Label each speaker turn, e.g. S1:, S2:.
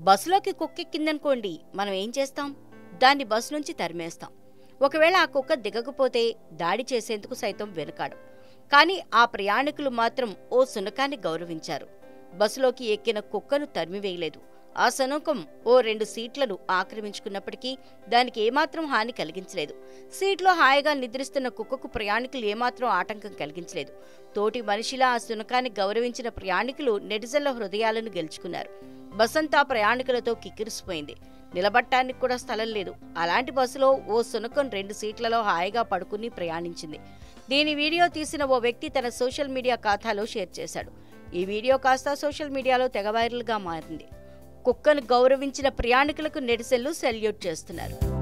S1: బస్సులోకి కుక్కెక్కిందనుకోండి మనం ఏం చేస్తాం దాన్ని బస్సు నుంచి తరిమేస్తాం ఒకవేళ ఆ కుక్క దిగకపోతే దాడి చేసేందుకు సైతం వెనుకాడం కానీ ఆ ప్రయాణికులు మాత్రం ఓ శునకాన్ని గౌరవించారు బస్సులోకి ఎక్కిన కుక్కను తరిమివేయలేదు ఆ శునకం ఓ రెండు సీట్లను ఆక్రమించుకున్నప్పటికీ దానికి ఏమాత్రం హాని కలిగించలేదు సీట్లో హాయిగా నిద్రిస్తున్న కుక్కకు ప్రయాణికులు ఏమాత్రం ఆటంకం కలిగించలేదు తోటి మనిషిలా ఆ శునకాన్ని గౌరవించిన ప్రయాణికులు నెటిజన్ల హృదయాలను గెలుచుకున్నారు బసంతా ప్రయాణికులతో కిక్కిరిసిపోయింది నిలబట్టానికి కూడా స్థలం లేదు అలాంటి బస్సులో ఓ శునకం రెండు సీట్లలో హాయిగా పడుకుని ప్రయాణించింది దీని వీడియో తీసిన ఓ వ్యక్తి తన సోషల్ మీడియా ఖాతాలో షేర్ చేశాడు ఈ వీడియో కాస్త సోషల్ మీడియాలో తెగ వైరల్గా మారింది కుక్కను గౌరవించిన ప్రయాణికులకు నెటిజన్లు సెల్యూట్ చేస్తున్నారు